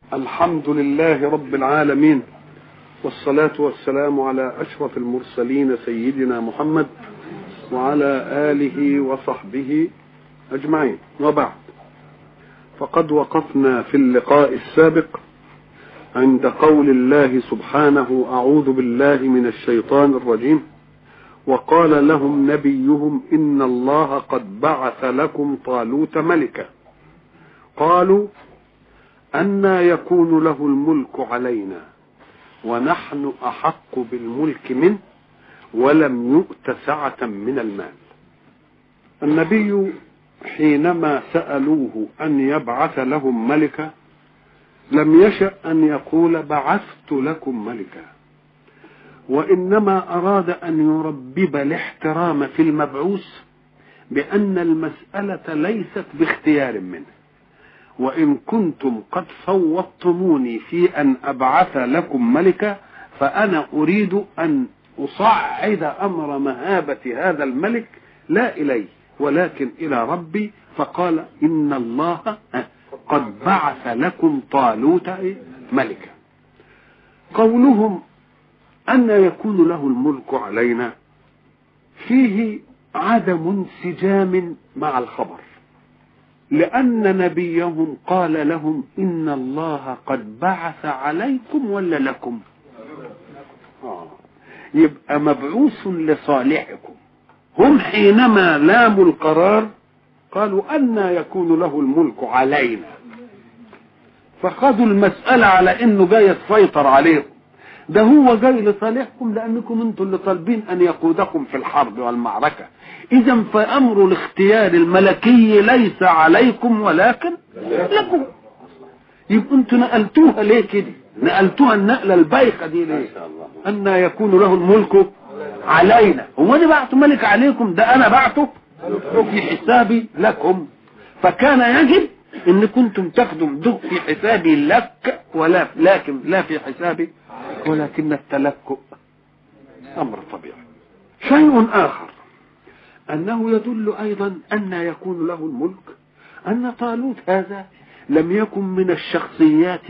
الحمد لله رب العالمين والصلاة والسلام على أشرف المرسلين سيدنا محمد وعلى آله وصحبه أجمعين وبعد فقد وقفنا في اللقاء السابق عند قول الله سبحانه أعوذ بالله من الشيطان الرجيم وقال لهم نبيهم إن الله قد بعث لكم طالوت ملكا قالوا أنا يكون له الملك علينا ونحن أحق بالملك منه ولم يؤت سعة من المال النبي حينما سألوه أن يبعث لهم ملكا لم يشأ أن يقول بعثت لكم ملكا وإنما أراد أن يربب الاحترام في المبعوث بأن المسألة ليست باختيار منه وإن كنتم قد فوضتموني في أن أبعث لكم ملكا فأنا أريد أن أصعد أمر مهابة هذا الملك لا إلي ولكن إلى ربي فقال إن الله قد بعث لكم طالوت ملكا قولهم أن يكون له الملك علينا فيه عدم انسجام مع الخبر لأن نبيهم قال لهم إن الله قد بعث عليكم ولا لكم آه. يبقى مبعوث لصالحكم هم حينما لاموا القرار قالوا أن يكون له الملك علينا فخذوا المسألة على انه جاي يسيطر عليهم ده هو جاي لصالحكم لانكم انتم اللي طالبين ان يقودكم في الحرب والمعركة اذا فامر الاختيار الملكي ليس عليكم ولكن لكم يبقى انتوا نقلتوها ليه كده نقلتوها النقله البايخه دي ليه ان يكون له الملك علينا هو انا بعت ملك عليكم ده انا بعته في حسابي لكم فكان يجب ان كنتم تاخدوا ده في حسابي لك ولا لكن لا في حسابي ولكن التلكؤ امر طبيعي شيء اخر انه يدل ايضا ان يكون له الملك ان طالوت هذا لم يكن من الشخصيات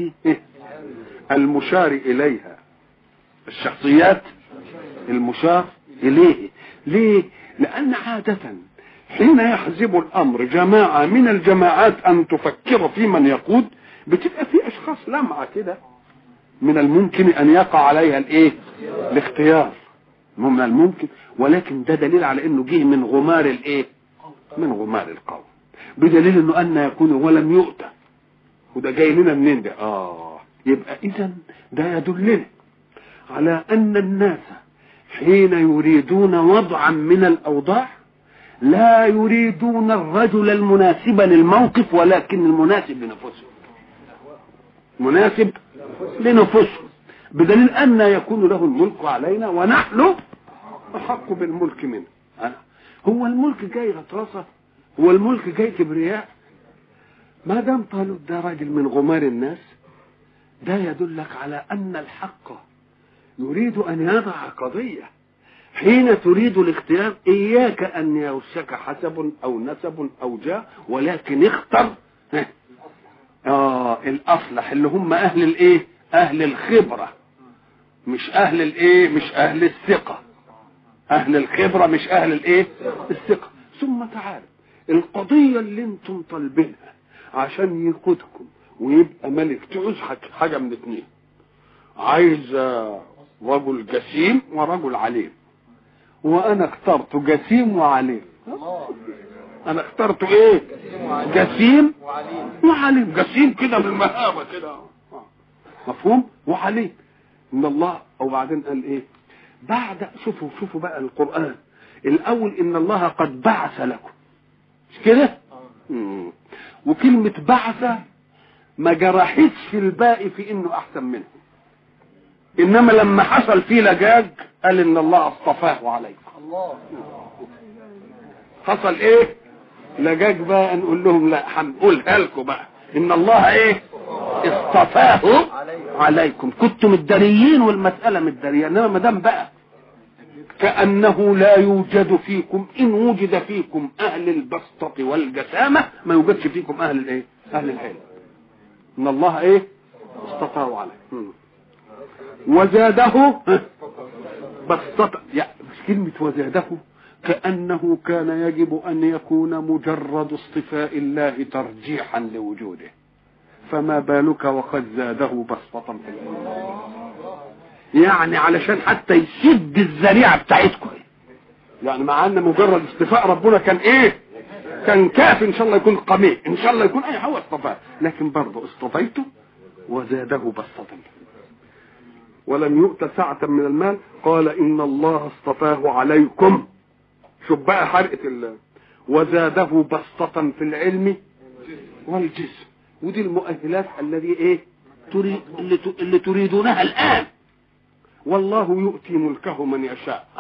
المشار اليها الشخصيات المشار اليه ليه لان عاده حين يحزب الامر جماعه من الجماعات ان تفكر في من يقود بتبقى في اشخاص لمعه كده من الممكن ان يقع عليها الايه الاختيار من الممكن ولكن ده دليل على انه جه من غمار الايه من غمار القوم بدليل انه ان يكون ولم يؤتى وده جاي لنا منين ده اه يبقى اذا ده يدلنا على ان الناس حين يريدون وضعا من الاوضاع لا يريدون الرجل المناسب للموقف ولكن المناسب لنفسهم مناسب لنفسهم بدليل أن يكون له الملك علينا ونحن أحق بالملك منه هو الملك جاي غطرسة هو الملك جاي كبرياء ما دام طالوت ده راجل من غمار الناس ده يدلك على أن الحق يريد أن يضع قضية حين تريد الاختيار إياك أن يوشك حسب أو نسب أو جاه ولكن اختر آه الأصلح اللي هم أهل الإيه؟ أهل الخبرة مش أهل الإيه؟ مش أهل الثقة أهل الخبرة مش أهل الإيه؟ الثقة ثم تعال القضية اللي أنتم طالبينها عشان يقودكم ويبقى ملك تعوز حاجة من اتنين عايز رجل جسيم ورجل عليم وانا اخترت جسيم وعليم انا اخترت ايه جسيم وعليم جسيم كده بالمهابه كده مفهوم وعليم ان الله وبعدين قال ايه بعد شوفوا شوفوا بقى القران الاول ان الله قد بعث لكم مش كده وكلمه بعث ما جرحتش في الباقي في انه احسن منه انما لما حصل فيه لجاج قال ان الله اصطفاه عليكم الله حصل ايه لجاج بقى نقول لهم لا هنقولها لكم بقى ان الله ايه اصطفاه عليكم كنتم الداريين والمسألة متدارية انما ما دام بقى كأنه لا يوجد فيكم إن وجد فيكم أهل البسطة والجسامة ما يوجدش فيكم أهل الإيه؟ أهل العلم. إن الله إيه؟ اصطفاه عليه مم. وزاده بسطة يعني كلمة وزاده كأنه كان يجب أن يكون مجرد اصطفاء الله ترجيحا لوجوده فما بالك وقد زاده بسطة في العلم يعني علشان حتى يسد الذريعة بتاعتكم يعني مع ان مجرد اصطفاء ربنا كان ايه كان كاف ان شاء الله يكون قميء ان شاء الله يكون اي هو اصطفاه لكن برضه اصطفيته وزاده بسطة ولم يؤت سعة من المال قال ان الله اصطفاه عليكم شوف بقى حرقة ال وزاده بسطة في العلم والجسم ودي المؤهلات الذي ايه تريد اللي, ت... اللي تريدونها الان والله يؤتي ملكه من يشاء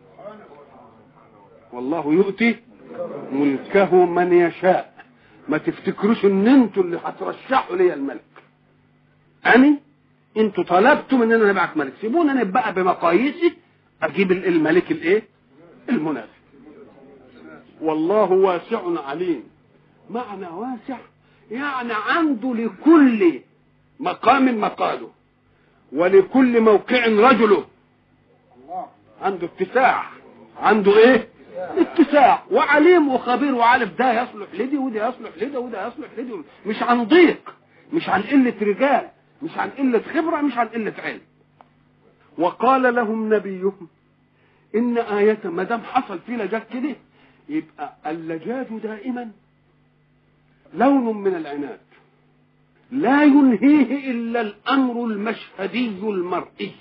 والله يؤتي ملكه من يشاء ما تفتكروش ان انتوا اللي هترشحوا لي الملك انا انتوا طلبتم ان انا ابعت ملك سيبوني انا بقى بمقاييسي اجيب الملك الايه المناسب والله واسع عليم معنى واسع يعني عنده لكل مقام مقاله ولكل موقع رجله عنده اتساع عنده ايه اتساع وعليم وخبير وعارف ده يصلح لدي وده يصلح لده وده يصلح لدي مش عن ضيق مش عن قلة رجال مش عن قلة خبرة مش عن قلة علم وقال لهم نبيهم إن آية ما دام حصل في لجاج كده يبقى اللجاج دائما لون من العناد لا ينهيه إلا الأمر المشهدي المرئي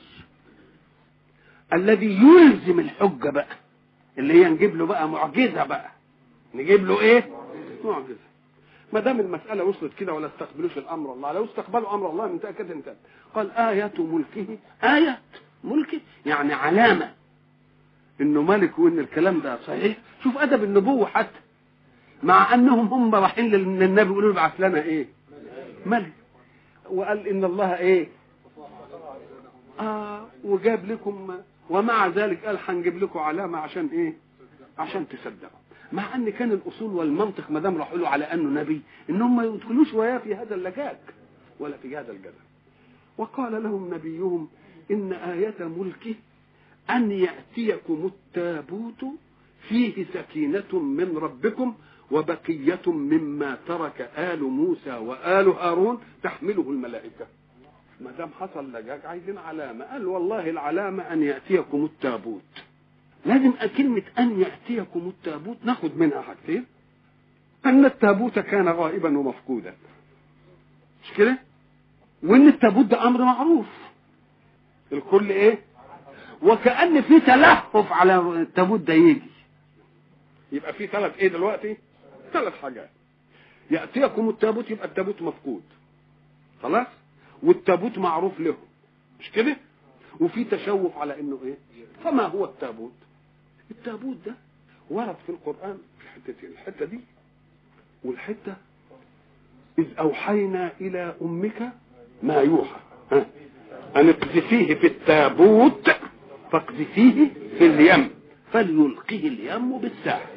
الذي يلزم الحجة بقى اللي هي نجيب له بقى معجزة بقى نجيب له ايه معجزة ما دام المسألة وصلت كده ولا استقبلوش الأمر الله لو استقبلوا أمر الله من تأكد انت قال آية ملكه آية ملكه يعني علامة انه ملك وان الكلام ده صحيح شوف ادب النبوة حتى مع انهم هم رايحين للنبي يقولوا له ابعث لنا ايه ملك وقال ان الله ايه اه وجاب لكم ومع ذلك قال هنجيب لكم علامه عشان ايه عشان تصدقوا مع ان كان الاصول والمنطق ما دام راحوا له على انه نبي انهم ما يدخلوش وياه في هذا اللجاج ولا في هذا الجدل وقال لهم نبيهم ان ايه ملكه ان ياتيكم التابوت فيه سكينه من ربكم وبقيه مما ترك ال موسى وال هارون تحمله الملائكه ما دام حصل لجاج عايزين علامه قال والله العلامه ان ياتيكم التابوت لازم كلمة أن يأتيكم التابوت ناخد منها حاجتين أن التابوت كان غائبا ومفقودا مش كده؟ وإن التابوت ده أمر معروف الكل إيه؟ وكأن في تلهف على التابوت ده يجي يبقى في ثلاث إيه دلوقتي؟ ثلاث حاجات يأتيكم التابوت يبقى التابوت مفقود خلاص؟ والتابوت معروف له مش كده؟ وفي تشوف على انه ايه؟ فما هو التابوت؟ التابوت ده ورد في القرآن في حتتين الحتة دي والحتة إذ أوحينا إلى أمك ما يوحى ها؟ أن اقذفيه في التابوت فاقذفيه في اليم فليلقه اليم بالساحل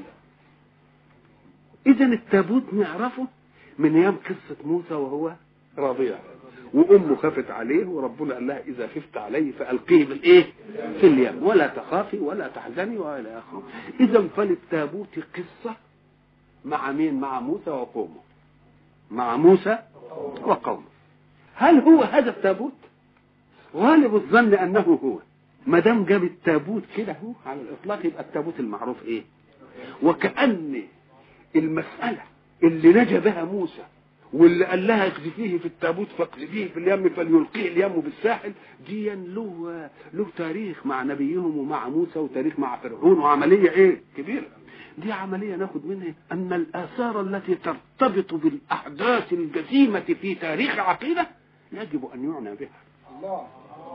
إذا التابوت نعرفه من أيام قصة موسى وهو رضيع وامه خافت عليه وربنا قال لها اذا خفت عليه فالقيه بالايه في اليم ولا تخافي ولا تحزني والى اخره اذا فللتابوت قصه مع مين مع موسى وقومه مع موسى وقومه هل هو هذا التابوت غالب الظن انه هو ما دام جاب التابوت كده هو على الاطلاق يبقى التابوت المعروف ايه وكان المساله اللي نجا بها موسى واللي قال لها اقذفيه في التابوت فاقذفيه في اليم فليلقيه اليم بالساحل دي له له تاريخ مع نبيهم ومع موسى وتاريخ مع فرعون وعمليه ايه كبيره دي عمليه ناخد منها ان الاثار التي ترتبط بالاحداث الجسيمه في تاريخ عقيده يجب ان يعنى بها الله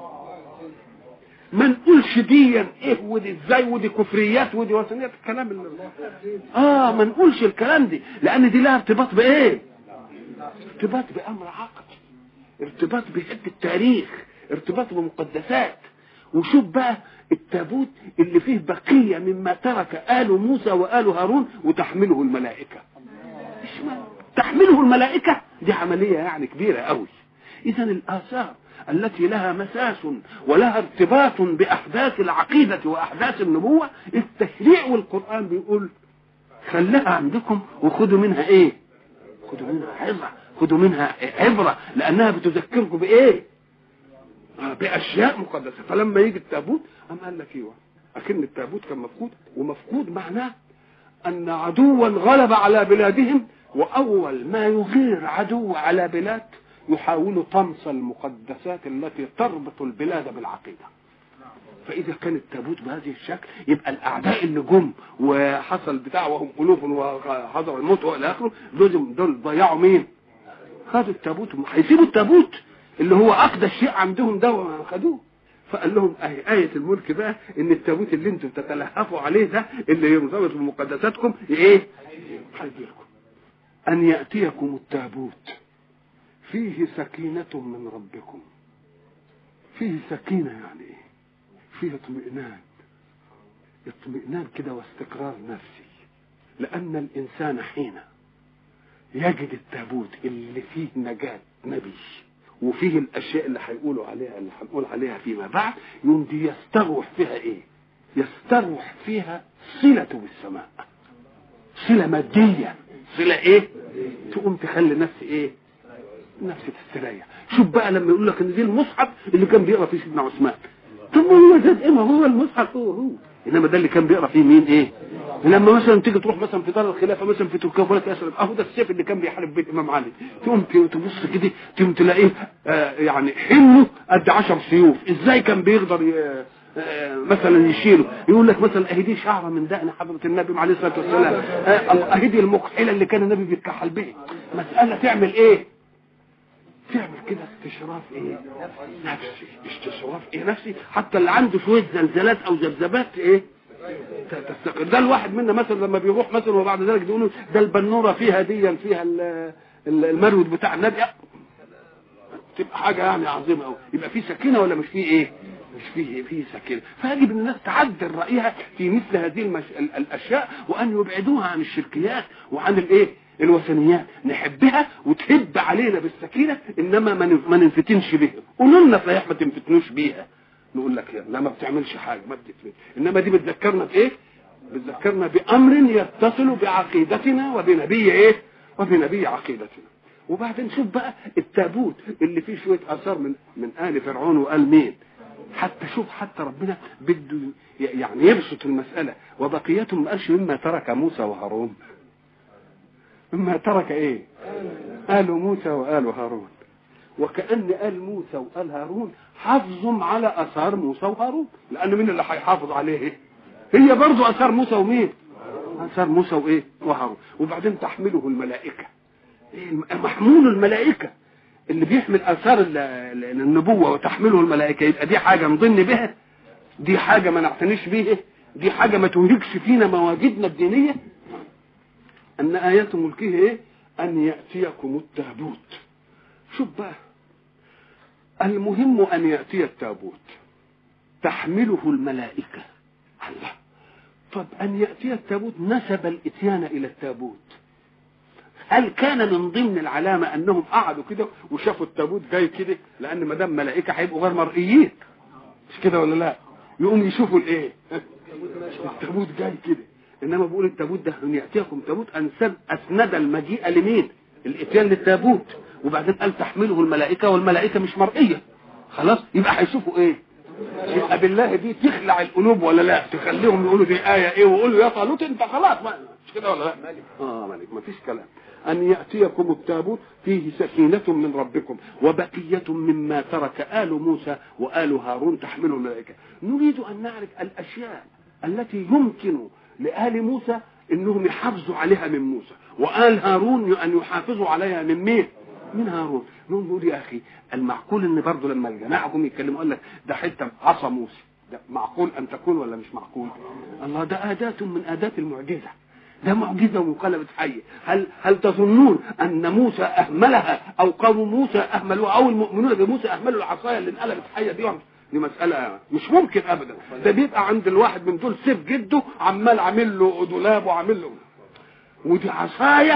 ما نقولش دي ايه ودي ازاي ودي كفريات ودي وثنيات الكلام اللي اه ما نقولش الكلام دي لان دي لها ارتباط بايه ارتباط بامر عقدي ارتباط بحته التاريخ ارتباط بمقدسات وشوف بقى التابوت اللي فيه بقيه مما ترك ال موسى وال هارون وتحمله الملائكه تحمله الملائكه دي عمليه يعني كبيره قوي إذا الآثار التي لها مساس ولها ارتباط بأحداث العقيدة وأحداث النبوة التشريع والقرآن بيقول خليها عندكم وخدوا منها إيه خدوا منها عظة خدوا منها عبرة لأنها بتذكركم بإيه بأشياء مقدسة فلما يجي التابوت أم قال لك إيوه أكن التابوت كان مفقود ومفقود معناه أن عدوا غلب على بلادهم وأول ما يغير عدو على بلاد يحاول طمس المقدسات التي تربط البلاد بالعقيدة فإذا كان التابوت بهذه الشكل يبقى الأعداء اللي جم وحصل بتاع وهم ألوف وحضروا الموت وإلى آخره دول دول ضيعوا مين؟ خدوا التابوت هيسيبوا التابوت اللي هو أقدس شيء عندهم ده خدوه فقال لهم آية, آية الملك بقى إن التابوت اللي أنتم تتلهفوا عليه ده اللي يرتبط بمقدساتكم إيه؟ هيجيلكم أن يأتيكم التابوت فيه سكينة من ربكم فيه سكينة يعني إيه؟ فيه اطمئنان اطمئنان كده واستقرار نفسي لأن الإنسان حين يجد التابوت اللي فيه نجاة نبي وفيه الاشياء اللي هيقولوا عليها اللي هنقول عليها فيما بعد يوم دي يستروح فيها ايه يستروح فيها صلته بالسماء صله ماديه صله ايه تقوم تخلي نفسي ايه نفسي تستريح شوف بقى لما يقول لك ان دي المصحف اللي كان بيقرا فيه سيدنا عثمان طب ما هو زاد ايه ما هو المصحف هو هو انما ده اللي كان بيقرا فيه مين ايه لما مثلا تيجي تروح مثلا في دار الخلافه مثلا في تركيا ولا اسلم اهو ده السيف اللي كان بيحارب بيت الامام علي تقوم تبص كده تقوم تلاقيه آه يعني حمله قد 10 سيوف ازاي كان بيقدر آه مثلا يشيله يقول لك مثلا اهي دي شعره من دقن حضره النبي عليه الصلاه والسلام آه اهي دي المكحله اللي كان النبي بيتكحل بيها مساله تعمل ايه تعمل كده استشراف ايه نفسي استشراف ايه نفسي حتى اللي عنده شويه زلزالات او ذبذبات ايه تستقر ده الواحد منا مثلا لما بيروح مثلا وبعد ذلك بيقولوا ده البنوره فيها ديا فيها المرود بتاع النبي تبقى حاجه يعني عظيمه قوي يبقى في سكينه ولا مش في ايه مش فيه فيه سكينه فيجب ان الناس تعدل رايها في مثل هذه المش... الاشياء وان يبعدوها عن الشركيات وعن الايه الوثنيات نحبها وتهب علينا بالسكينه انما ما ننفتنش بها قولوا لنا صحيح ما تنفتنوش بيها نقول لك يا لا ما بتعملش حاجه ما بتفرق انما دي بتذكرنا بايه بتذكرنا بامر يتصل بعقيدتنا وبنبي ايه وبنبي عقيدتنا وبعدين شوف بقى التابوت اللي فيه شويه اثار من من ال فرعون وقال مين حتى شوف حتى ربنا بده يعني يبسط المساله وبقيته ما قالش مما ترك موسى وهارون مما ترك ايه آل موسى وآل هارون وكأن آل موسى وآل هارون حافظهم على اثار موسى وهارون لان مين اللي هيحافظ عليه هي برضو اثار موسى ومين اثار موسى وايه وهارون وبعدين تحمله الملائكه محمول الملائكه اللي بيحمل اثار النبوه وتحمله الملائكه يبقى دي حاجه نضن بها دي حاجه ما نعتنيش بيها دي حاجه ما تهلكش فينا مواجدنا الدينيه ان ايات ملكه ايه ان ياتيكم التابوت شوف بقى المهم أن يأتي التابوت تحمله الملائكة الله طب أن يأتي التابوت نسب الإتيان إلى التابوت هل كان من ضمن العلامة أنهم قعدوا كده وشافوا التابوت جاي كده لأن ما دام ملائكة هيبقوا غير مرئيين مش كده ولا لا؟ يقوم يشوفوا الإيه؟ التابوت جاي كده إنما بيقول التابوت ده أن يأتيكم تابوت أنسب أسند المجيء لمين؟ الإتيان للتابوت وبعدين قال تحمله الملائكه والملائكه مش مرئيه خلاص يبقى هيشوفوا ايه يبقى بالله دي تخلع القلوب ولا لا تخليهم يقولوا دي ايه ايه ويقولوا يا طالوت انت خلاص ما مش كده ولا لا اه ملك ما فيش كلام ان ياتيكم التابوت فيه سكينه من ربكم وبقيه مما ترك ال موسى وال هارون تحمله الملائكه نريد ان نعرف الاشياء التي يمكن لال موسى انهم يحافظوا عليها من موسى وآل هارون ان يحافظوا عليها من مين من هارون نقول يا اخي المعقول ان برضه لما الجماعه جم يتكلموا قال لك ده حته عصا موسى ده معقول ان تكون ولا مش معقول الله ده اداه من اداه المعجزه ده معجزه وانقلبت حيه هل هل تظنون ان موسى اهملها او قوم موسى اهملوها او المؤمنون بموسى اهملوا العصايه اللي انقلبت حيه دي دي مسألة مش ممكن أبدا ده بيبقى عند الواحد من دول سيف جده عمال عامل له دولاب وعامل له ودي عصاية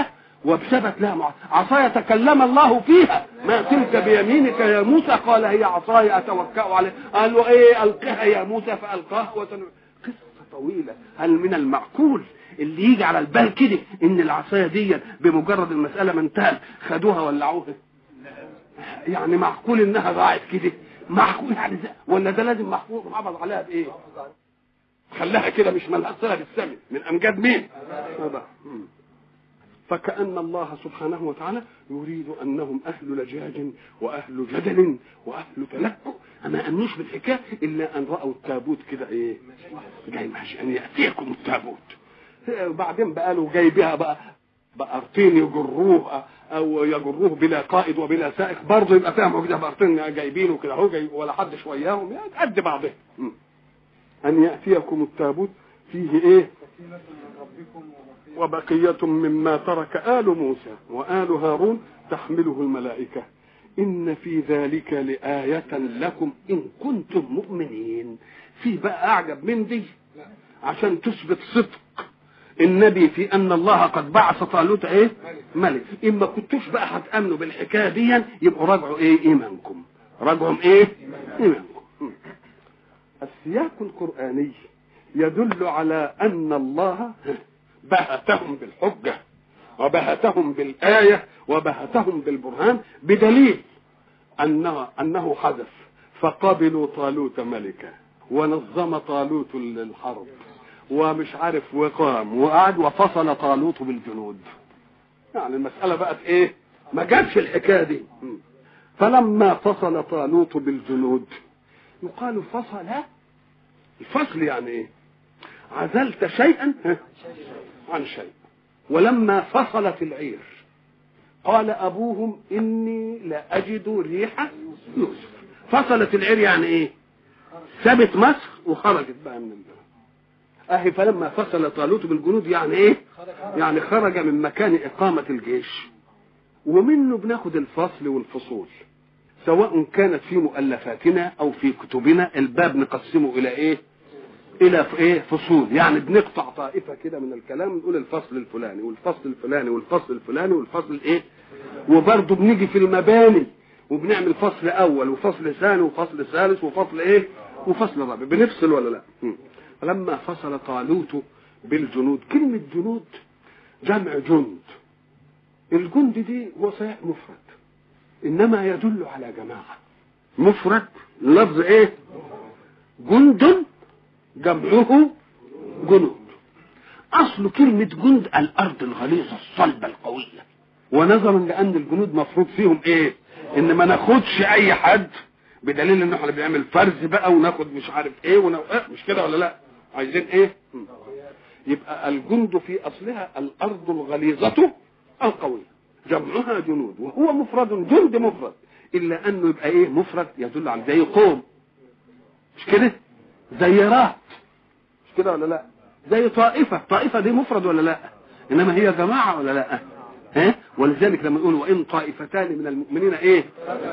وبثبت لها مع... عصاي تكلم الله فيها ما تلك بيمينك يا موسى قال هي عصاي اتوكا عليها قال له ايه القها يا موسى فالقاها وتن... قصه طويله هل من المعقول اللي يجي على البال كده ان العصايه دي بمجرد المساله ما انتهت خدوها ولعوها يعني معقول انها ضاعت كده معقول يعني ده ولا ده لازم محفوظ محافظ عليها بايه خلاها كده مش ملهاش صله بالسمع من امجاد مين هذا فكأن الله سبحانه وتعالى يريد أنهم أهل لجاج وأهل جدل وأهل تلكؤ ما أمنوش بالحكاية إلا أن رأوا التابوت كده إيه جاي ماشي أن يأتيكم التابوت وبعدين بقى له جاي بها بقى بقرتين يجروه او يجروه بلا قائد وبلا سائق برضه يبقى فيها معجزه بقرتين جايبينه كده اهو جاي ولا حد شوياهم يعني قد بعضهم ان ياتيكم التابوت فيه ايه وبقية مما ترك آل موسى وآل هارون تحمله الملائكة إن في ذلك لآية لكم إن كنتم مؤمنين في بقى أعجب من دي عشان تثبت صدق النبي في ان الله قد بعث طالوت ايه ملك اما كنتوش بقى هتامنوا بالحكايه دي يبقوا راجعوا ايه ايمانكم راجعوا ايه ايمانكم السياق القراني يدل على ان الله بهتهم بالحجه وبهتهم بالايه وبهتهم بالبرهان بدليل انه انه حدث فقبلوا طالوت ملكا ونظم طالوت الحرب ومش عارف وقام وقعد وفصل طالوت بالجنود يعني المسألة بقت ايه ما جاتش الحكاية دي فلما فصل طالوت بالجنود يقال فصل الفصل يعني ايه عزلت شيئا عن شيء ولما فصلت العير قال ابوهم اني لا اجد ريح يوسف فصلت العير يعني ايه سابت مصر وخرجت بقى من البلد اهي فلما فصل طالوت بالجنود يعني ايه يعني خرج من مكان اقامة الجيش ومنه بناخد الفصل والفصول سواء كانت في مؤلفاتنا او في كتبنا الباب نقسمه الى ايه الى ايه فصول يعني بنقطع طائفه كده من الكلام نقول الفصل الفلاني والفصل الفلاني والفصل الفلاني والفصل ايه وبرضه بنيجي في المباني وبنعمل فصل اول وفصل ثاني وفصل ثالث وفصل ايه وفصل رابع بنفصل ولا لا فلما فصل طالوت بالجنود كلمة جنود جمع جند الجند دي هو صحيح مفرد انما يدل على جماعة مفرد لفظ ايه جند جمعه جنود اصل كلمة جند الارض الغليظة الصلبة القوية ونظرا لان الجنود مفروض فيهم ايه ان ما ناخدش اي حد بدليل ان احنا بنعمل فرز بقى وناخد مش عارف ايه ونو... إيه مش كده ولا لا عايزين ايه يبقى الجند في اصلها الارض الغليظة القوية جمعها جنود وهو مفرد جند مفرد الا انه يبقى ايه مفرد يدل على زي قوم مش كده زي رات مش كده ولا لا زي طائفة طائفة دي مفرد ولا لا انما هي جماعة ولا لا ها ولذلك لما نقول وان طائفتان من المؤمنين ايه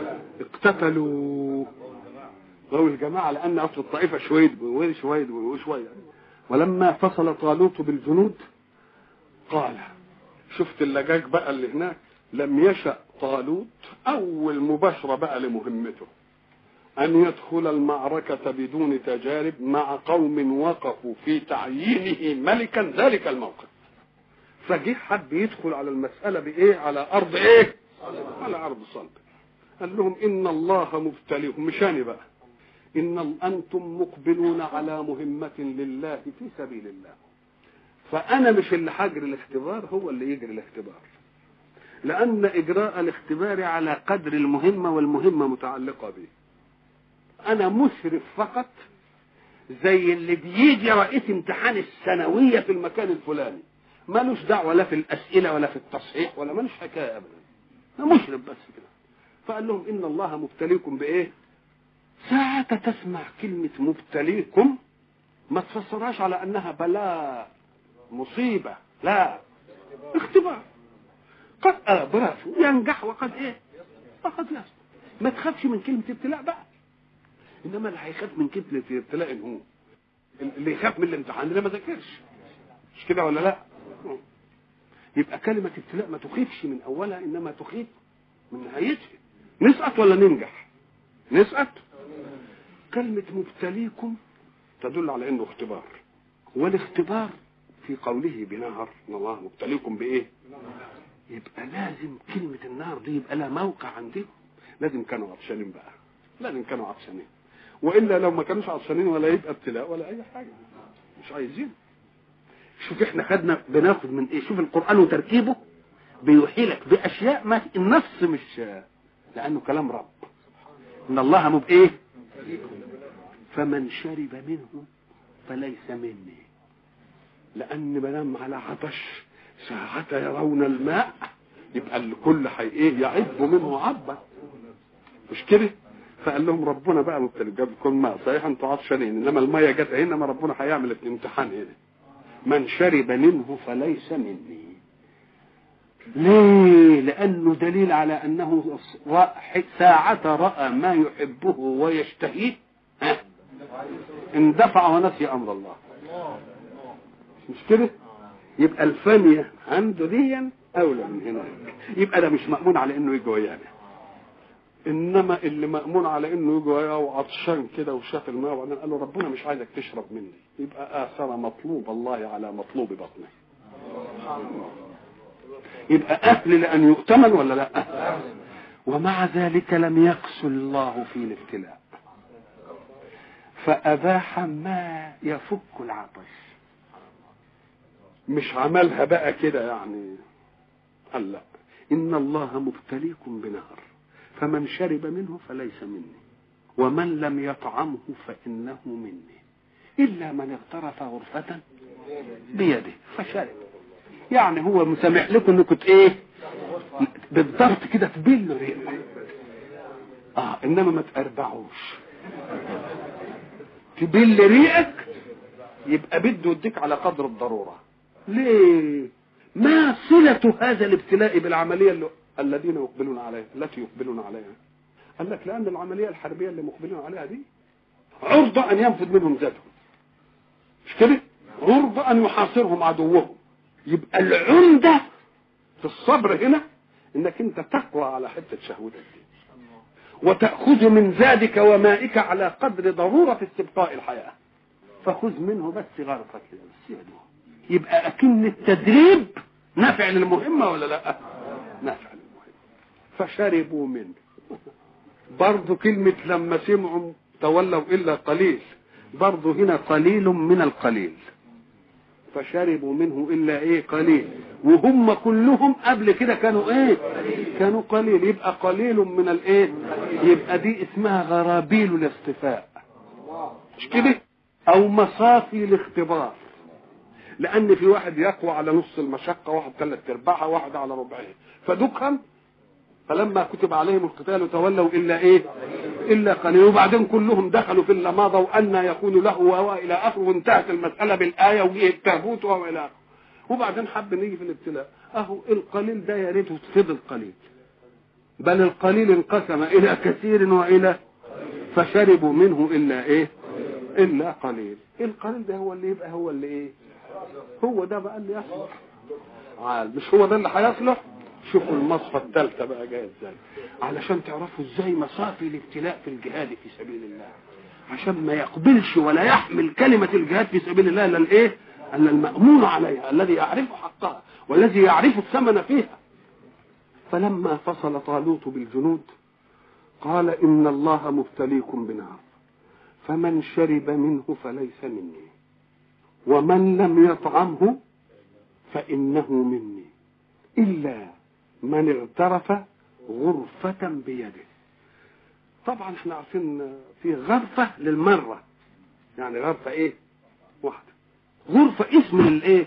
اقتتلوا وهو الجماعة لأن أصل الطائفة شويد وشويد وشويد ولما فصل طالوت بالجنود قال شفت اللجاج بقى اللي هناك لم يشأ طالوت أول مباشرة بقى لمهمته أن يدخل المعركة بدون تجارب مع قوم وقفوا في تعيينه ملكا ذلك الموقف فجه حد يدخل على المسألة بإيه على أرض إيه على أرض صلب قال لهم إن الله مبتليكم مشاني بقى إن أنتم مقبلون على مهمة لله في سبيل الله فأنا مش اللي هجري الاختبار هو اللي يجري الاختبار لأن إجراء الاختبار على قدر المهمة والمهمة متعلقة به أنا مسرف فقط زي اللي بيجي رئيس امتحان الثانوية في المكان الفلاني مالوش دعوة لا في الأسئلة ولا في التصحيح ولا مالوش حكاية أبدا أنا مشرف بس كده فقال لهم إن الله مبتليكم بإيه ساعة تسمع كلمة مبتليكم ما تفسرهاش على أنها بلاء مصيبة لا اختبار قد آه برافو ينجح وقد ايه وقد يسقط ما تخافش من كلمة ابتلاء بقى انما اللي هيخاف من كلمة ابتلاء هو اللي يخاف من الامتحان اللي ما ذاكرش مش كده ولا لا يبقى كلمة ابتلاء ما تخيفش من أولها إنما تخيف من نهايتها نسقط ولا ننجح نسقط كلمة مبتليكم تدل على انه اختبار والاختبار في قوله بنهر ان الله مبتليكم بايه يبقى لازم كلمة النار دي يبقى لها موقع عندهم لازم كانوا عطشانين بقى لازم كانوا عطشانين والا لو ما كانوش عطشانين ولا يبقى ابتلاء ولا اي حاجه مش عايزين شوف احنا خدنا بناخد من ايه شوف القران وتركيبه بيوحي لك باشياء ما النص مش لانه كلام رب ان الله مب ايه فمن شرب منه فليس مني لان ما دام على عطش ساعة يرون الماء يبقى الكل حي ايه يعب منه عبا مش كده فقال لهم ربنا بقى مبتلي جاب لكم ماء صحيح انتوا عطشانين انما الميه جت هنا ما ربنا هيعمل امتحان هنا من شرب منه فليس مني ليه لانه دليل على انه ساعة راى ما يحبه ويشتهيه ها اندفع ونسي امر الله مش كده يبقى الفانية عنده دي اولى من هناك يبقى ده مش مأمون على انه يجي ويانا انما اللي مأمون على انه يجي وياه وعطشان كده وشاف الماء وبعدين قال له ربنا مش عايزك تشرب مني يبقى اثر مطلوب الله على مطلوب بطنه يبقى اهل لان يؤتمن ولا لا ومع ذلك لم يقسو الله في الابتلاء فاباح ما يفك العطش مش عملها بقى كده يعني قال لا ان الله مبتليكم بنهر فمن شرب منه فليس مني ومن لم يطعمه فانه مني الا من اغترف غرفه بيده فشرب يعني هو مسامح لكم انكم ايه بالضبط كده تبلوا ريقكم اه انما ما تقربعوش تبل ريقك يبقى بده يديك على قدر الضروره ليه ما صلة هذا الابتلاء بالعملية اللي الذين يقبلون عليها التي يقبلون عليها قال لك لأن العملية الحربية اللي مقبلون عليها دي عرضة أن ينفذ منهم ذاتهم مش كده عرضة أن يحاصرهم عدوهم يبقى العمدة في الصبر هنا انك انت تقوى على حتة شهوتك دي وتأخذ من زادك ومائك على قدر ضرورة استبقاء الحياة فخذ منه بس غرفة كده بس يدوه يبقى أكن التدريب نافع للمهمة ولا لا نافع للمهمة فشربوا منه برضو كلمة لما سمعوا تولوا إلا قليل برضو هنا قليل من القليل فشربوا منه إلا إيه قليل وهم كلهم قبل كده كانوا إيه كانوا قليل يبقى قليل من الإيه يبقى دي اسمها غرابيل الاصطفاء مش كده أو مصافي الاختبار لان في واحد يقوى على نص المشقه واحد ثلاث ارباعها واحد على ربعها فدكهم فلما كتب عليهم القتال تولوا الا ايه الا قليل وبعدين كلهم دخلوا في اللماضه وان يكون له والى اخره وانتهت المساله بالايه وجه التابوت والى اخره وبعدين حب نيجي في الابتلاء اهو القليل ده يا ريته فضل قليل بل القليل انقسم الى كثير والى فشربوا منه الا ايه الا قليل القليل ده هو اللي يبقى هو اللي ايه هو ده بقى اللي يصلح عال مش هو ده اللي هيصلح شوفوا المصفى الثالثة بقى جاية ازاي علشان تعرفوا ازاي مصافي الابتلاء في الجهاد في سبيل الله عشان ما يقبلش ولا يحمل كلمة الجهاد في سبيل الله الا الايه؟ الا المأمون عليها الذي يعرف حقها والذي يعرف الثمن فيها فلما فصل طالوت بالجنود قال إن الله مبتليكم بنار فمن شرب منه فليس مني ومن لم يطعمه فإنه مني إلا من اغترف غرفة بيده طبعا احنا عارفين في غرفة للمرة يعني غرفة ايه واحدة غرفة اسم للايه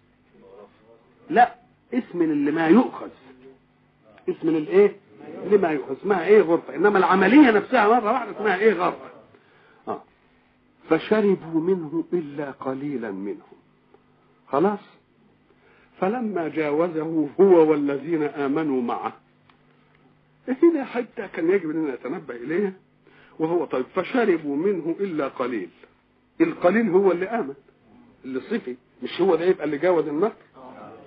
لا اسم اللي ما يؤخذ اسم للايه لما يؤخذ اسمها ايه غرفة انما العملية نفسها مرة واحدة اسمها ايه غرفة آه. فشربوا منه إلا قليلا منهم خلاص فلما جاوزه هو والذين آمنوا معه هنا حتى كان يجب أن نتنبه إليه وهو طيب فشربوا منه إلا قليل القليل هو اللي آمن اللي صفي مش هو ده يبقى اللي جاوز النهر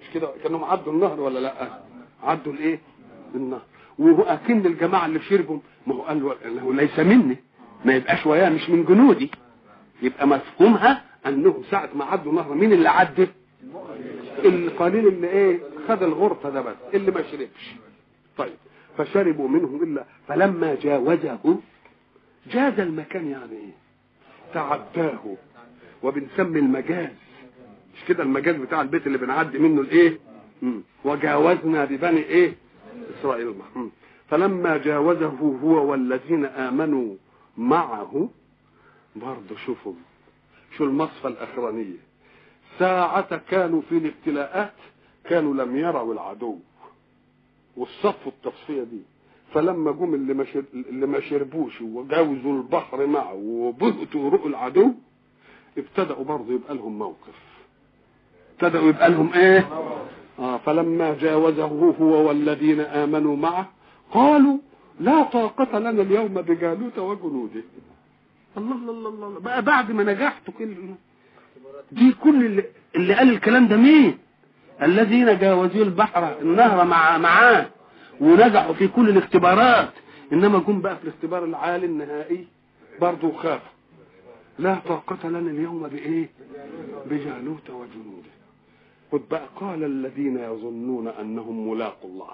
مش كده كانهم عدوا النهر ولا لا عدوا الايه النهر واكن الجماعه اللي شربوا ما هو قال له ليس مني ما يبقاش وياه مش من جنودي يبقى مفهومها انهم ساعه ما عدوا نهر مين اللي عدى القليل اللي ايه خد الغرفه ده بس اللي ما شربش طيب فشربوا منه الا فلما جاوزه جاز المكان يعني ايه تعداه وبنسمي المجاز مش كده المجاز بتاع البيت اللي بنعدي منه الايه مم. وجاوزنا ببني ايه اسرائيل مم. فلما جاوزه هو والذين امنوا معه برضه شوفوا شو المصفى الاخرانيه ساعة كانوا في الابتلاءات كانوا لم يروا العدو والصفوا التصفية دي فلما جم اللي ما شر... اللي ما شربوش وجاوزوا البحر معه وبهتوا رؤوا العدو ابتدأوا برضه يبقى لهم موقف ابتدأوا يبقى لهم ايه آه فلما جاوزه هو والذين آمنوا معه قالوا لا طاقة لنا اليوم بجالوت وجنوده الله الله الله الله بقى بعد ما نجحتوا كل دي كل اللي, اللي قال الكلام ده مين الذين جاوزوا البحر النهر مع معاه ونجحوا في كل الاختبارات انما جم بقى في الاختبار العالي النهائي برضه خافوا لا طاقة لنا اليوم بإيه بجالوت وجنوده خد بقى قال الذين يظنون أنهم ملاقوا الله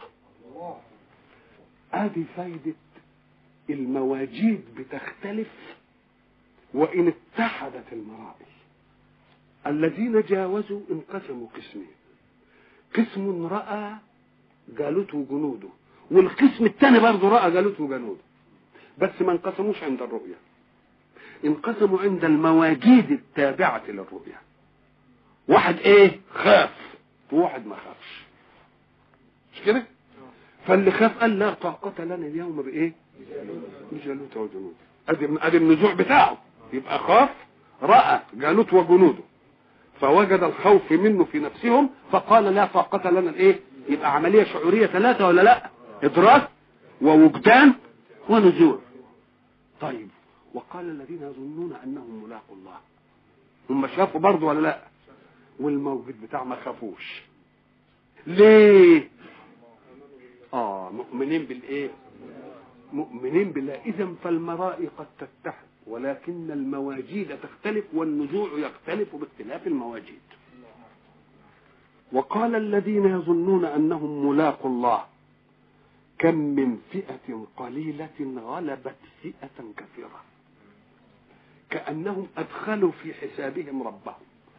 ادي فايدة المواجيد بتختلف وإن اتحدت المرائي الذين جاوزوا انقسموا قسمين قسم رأى جالوت وجنوده والقسم الثاني برضه رأى جالوت وجنوده بس ما انقسموش عند الرؤية انقسموا عند المواجيد التابعة للرؤية واحد ايه خاف وواحد ما خافش مش كده فاللي خاف قال لا طاقة لنا اليوم بايه بجالوت وجنوده ادي ادي النزوع بتاعه يبقى خاف رأى جالوت وجنوده فوجد الخوف منه في نفسهم فقال لا طاقة لنا الايه يبقى عملية شعورية ثلاثة ولا لا ادراك ووجدان ونزوع طيب وقال الذين يظنون انهم ملاقوا الله هم شافوا برضه ولا لا والموجود بتاع ما خافوش ليه اه مؤمنين بالايه مؤمنين بالله اذا فالمرائي قد تتحد ولكن المواجيد تختلف والنزوع يختلف باختلاف المواجيد وقال الذين يظنون انهم ملاقوا الله كم من فئة قليلة غلبت فئة كثيرة كأنهم أدخلوا في حسابهم ربهم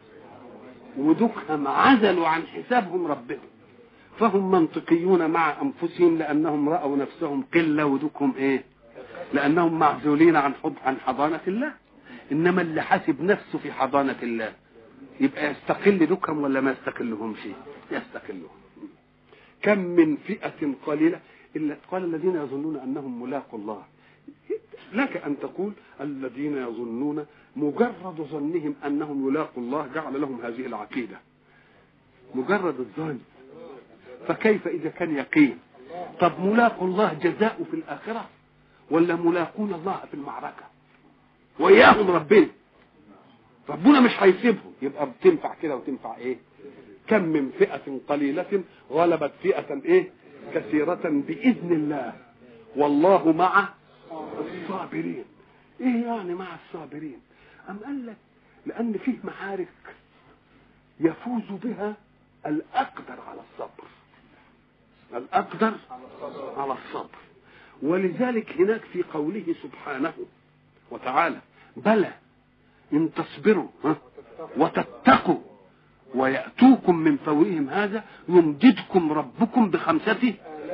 ودكهم عزلوا عن حسابهم ربهم فهم منطقيون مع أنفسهم لأنهم رأوا نفسهم قلة ودكهم إيه لأنهم معزولين عن حض عن حضانة الله إنما اللي حاسب نفسه في حضانة الله يبقى يستقل دكهم ولا ما يستقلهمش يستقلهم كم من فئة قليلة إلا قال الذين يظنون أنهم ملاقوا الله لك أن تقول الذين يظنون مجرد ظنهم أنهم يلاقوا الله جعل لهم هذه العقيدة مجرد الظن فكيف إذا كان يقين طب ملاقوا الله جزاء في الآخرة ولا ملاقون الله في المعركة وإياهم ربنا ربنا مش هيسيبهم يبقى بتنفع كده وتنفع ايه كم من فئة قليلة غلبت فئة ايه كثيرة بإذن الله والله مع الصابرين ايه يعني مع الصابرين ام قال لك لان فيه معارك يفوز بها الاقدر على الصبر الاقدر على الصبر ولذلك هناك في قوله سبحانه وتعالى بلى ان تصبروا وتتقوا ويأتوكم من فورهم هذا يمددكم ربكم بخمسة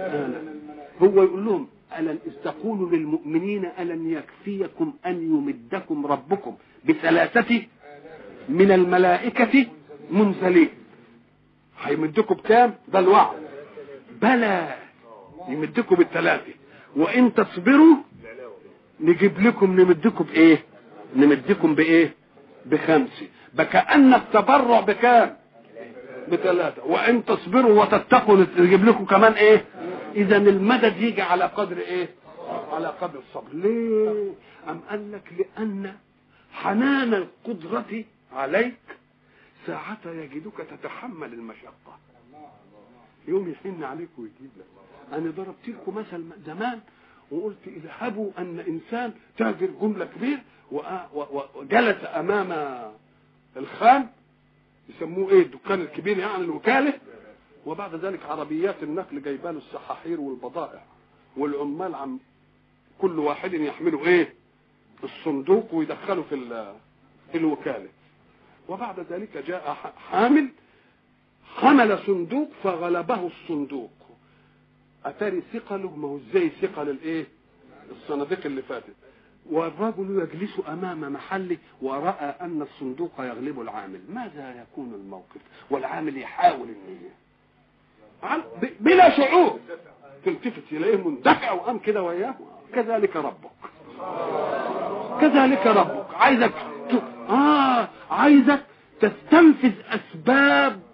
هو يقول لهم ألن استقولوا للمؤمنين ألن يكفيكم أن يمدكم ربكم بثلاثة من الملائكة منزلين هيمدكم بكام ده الوعد بلى يمدكم بالثلاثة وإن تصبروا نجيب لكم نمدكم بإيه نمدكم بإيه بخمسة بكأن التبرع بكام بثلاثة وإن تصبروا وتتقوا نجيب لكم كمان إيه إذا المدد يجي على قدر إيه على قدر الصبر ليه أم قال لك لأن حنان القدرة عليك ساعة يجدك تتحمل المشقة يوم يحن عليك ويجيب لك انا ضربت لكم مثل زمان وقلت اذهبوا ان انسان تاجر جمله كبير وجلس امام الخان يسموه ايه الدكان الكبير يعني الوكاله وبعد ذلك عربيات النقل جايبه له السحاحير والبضائع والعمال عم كل واحد يحمله ايه الصندوق ويدخله في في الوكاله وبعد ذلك جاء حامل حمل صندوق فغلبه الصندوق اتاري ثقله ما هو ازاي ثقل الايه الصناديق اللي فاتت والرجل يجلس امام محله وراى ان الصندوق يغلب العامل ماذا يكون الموقف والعامل يحاول ان بلا شعور تلتفت اليه مندفع وقام كده وياه كذلك ربك كذلك ربك عايزك اه عايزك تستنفذ اسباب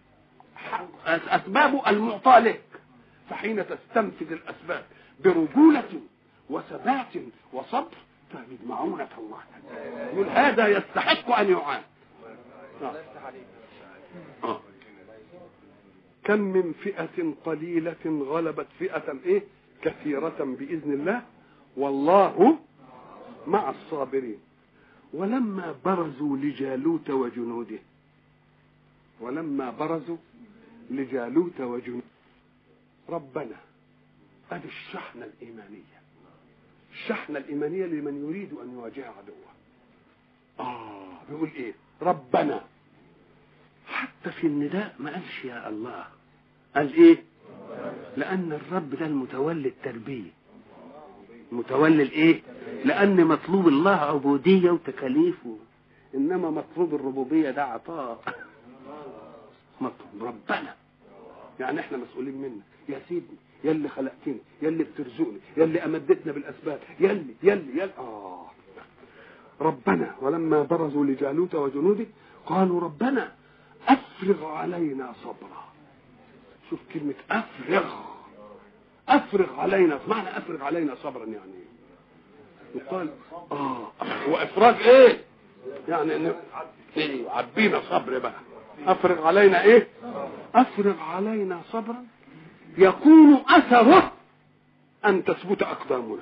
اسبابه المعطى لك فحين تستنفذ الاسباب برجوله وثبات وصبر تجد معونة الله يقول هذا يستحق ان يعان آه. آه. كم من فئة قليلة غلبت فئة ايه كثيرة بإذن الله والله مع الصابرين ولما برزوا لجالوت وجنوده ولما برزوا لجالوت وجنوده ربنا ادي الشحنة الإيمانية الشحنة الإيمانية لمن يريد أن يواجه عدوه آه بيقول إيه ربنا حتى في النداء ما قالش يا الله قال إيه لأن الرب ده المتولي التربية متولي الإيه لأن مطلوب الله عبودية وتكاليف إنما مطلوب الربوبية ده عطاء مطلوب ربنا يعني احنا مسؤولين منك يا سيدي يا اللي خلقتني يا اللي بترزقني يا اللي امدتنا بالاسباب يا اللي يا اللي يا اه ربنا ولما برزوا لجالوت وجنوده قالوا ربنا افرغ علينا صبرا شوف كلمة افرغ افرغ علينا معنى افرغ علينا صبرا يعني يقال اه وافراج ايه يعني ان ايه عبينا صبر بقى افرغ علينا ايه افرغ علينا صبرا يكون اثره ان تثبت اقدامنا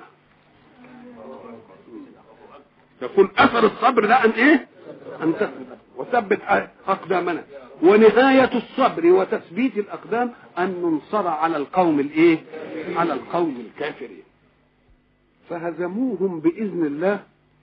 يكون اثر الصبر ده ان ايه ان تثبت وثبت اقدامنا ونهاية الصبر وتثبيت الاقدام ان ننصر على القوم الايه على القوم الكافرين فهزموهم باذن الله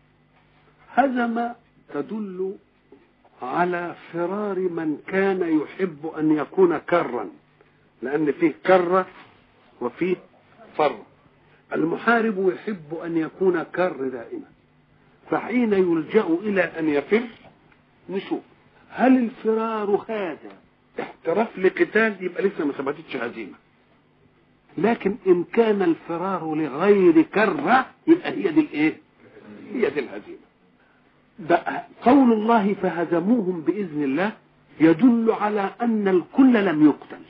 هزم تدل على فرار من كان يحب ان يكون كرا لان فيه كرة وفيه فر المحارب يحب ان يكون كر دائما فحين يلجأ الى ان يفر نشوف هل الفرار هذا احتراف لقتال يبقى لسه ما ثبتتش هزيمه لكن ان كان الفرار لغير كره يبقى هي دي الايه هي دي الهزيمه ده قول الله فهزموهم باذن الله يدل على ان الكل لم يقتل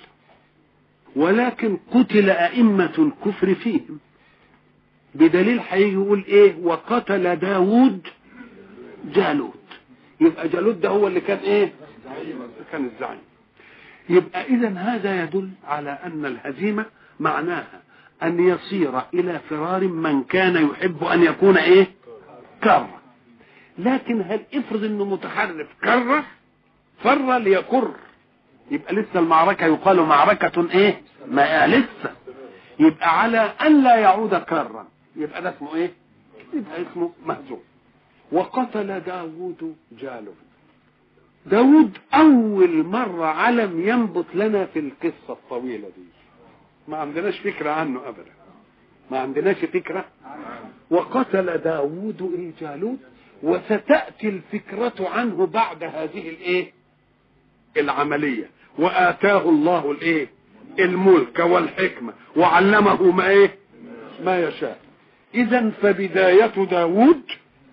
ولكن قتل ائمه الكفر فيهم بدليل هيجي يقول ايه وقتل داود جالوت يبقى جالوت ده هو اللي كان ايه كان الزعيم يبقى اذا هذا يدل على ان الهزيمه معناها ان يصير الى فرار من كان يحب ان يكون ايه كره لكن هل افرض انه متحرف كره فر ليكر يبقى لسه المعركه يقال معركه ايه ما لسه يبقى على ان لا يعود كرا يبقى ده اسمه ايه يبقى اسمه مهزوم وقتل داود جالوت داود اول مرة علم ينبت لنا في القصة الطويلة دي ما عندناش فكرة عنه ابدا ما عندناش فكرة وقتل داود ايه جالوت وستأتي الفكرة عنه بعد هذه الايه العملية وآتاه الله الايه الملك والحكمة وعلمه ما ايه ما يشاء اذا فبداية داود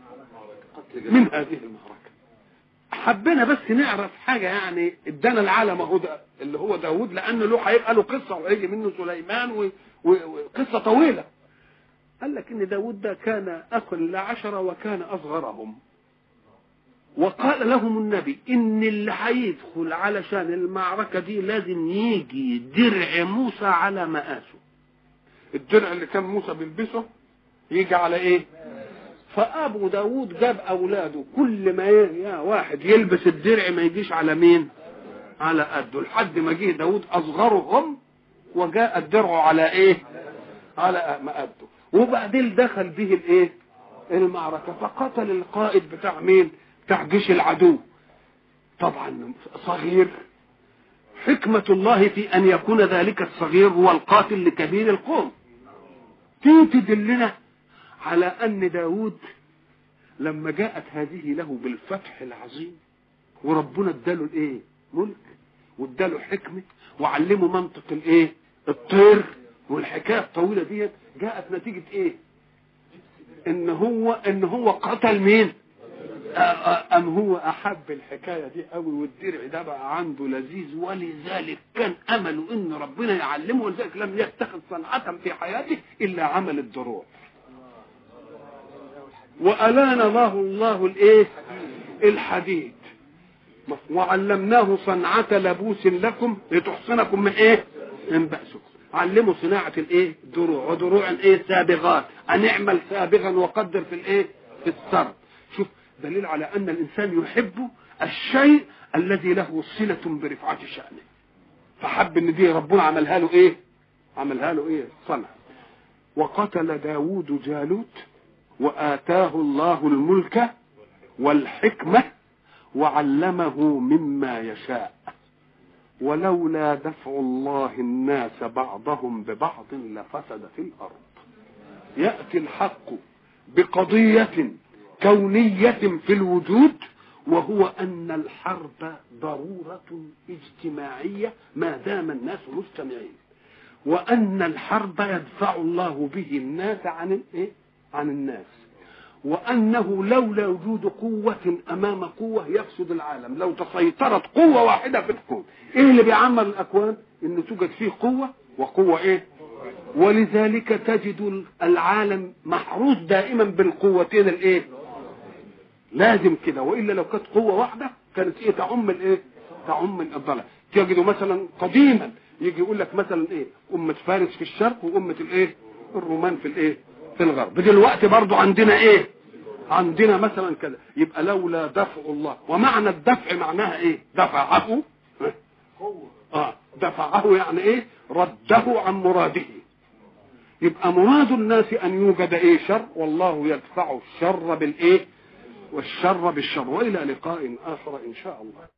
من هذه المعركة حبينا بس نعرف حاجة يعني ادانا العالم اهو ده اللي هو داود لانه له هيبقى له قصة وهيجي منه سليمان وقصة طويلة قال لك ان داود ده كان اخ لعشرة وكان اصغرهم وقال لهم النبي ان اللي هيدخل علشان المعركة دي لازم يجي درع موسى على مقاسه الدرع اللي كان موسى بيلبسه يجي على ايه فابو داود جاب اولاده كل ما ي- يا واحد يلبس الدرع ما يجيش على مين على قده لحد ما جه داود اصغرهم وجاء الدرع على ايه على مقده وبعدين دخل به الايه المعركة فقتل القائد بتاع مين بتاع جيش العدو طبعا صغير حكمة الله في أن يكون ذلك الصغير هو القاتل لكبير القوم دي تدلنا على أن داود لما جاءت هذه له بالفتح العظيم وربنا اداله الايه ملك واداله حكمة وعلمه منطق الايه الطير والحكاية الطويلة دي جاءت نتيجة ايه ان هو ان هو قتل مين أم هو أحب الحكاية دي قوي والدرع ده بقى عنده لذيذ ولذلك كان أمله إن ربنا يعلمه ولذلك لم يتخذ صنعة في حياته إلا عمل الدروع وألان الله الله الإيه الحديد وعلمناه صنعة لبوس لكم لتحصنكم من إيه من بأسكم علموا صناعة الإيه دروع ودروع إيه سابغات أن اعمل سابغا وقدر في الإيه في السرد شوف دليل على أن الإنسان يحب الشيء الذي له صلة برفعة شأنه فحب ان دي ربنا عملها له ايه عملها له ايه صنع وقتل داود جالوت وآتاه الله الملك والحكمة وعلمه مما يشاء ولولا دفع الله الناس بعضهم ببعض لفسدت الأرض يأتي الحق بقضية كونية في الوجود وهو أن الحرب ضرورة اجتماعية ما دام الناس مجتمعين وأن الحرب يدفع الله به الناس عن الإيه؟ عن الناس وأنه لولا وجود قوة أمام قوة يفسد العالم لو تسيطرت قوة واحدة في الكون إيه اللي بيعمل الأكوان إن توجد فيه قوة وقوة إيه ولذلك تجد العالم محروس دائما بالقوتين الإيه لازم كده والا لو كانت قوه واحده كانت ايه تعم الايه تعم الضلال تجد مثلا قديما يجي يقول لك مثلا ايه امه فارس في الشرق وامه الايه الرومان في الايه في الغرب دلوقتي برضو عندنا ايه عندنا مثلا كذا يبقى لولا دفع الله ومعنى الدفع معناها ايه دفعه اه دفعه يعني ايه رده عن مراده يبقى مراد الناس ان يوجد ايه شر والله يدفع الشر بالايه والشر بالشر والى لقاء اخر ان شاء الله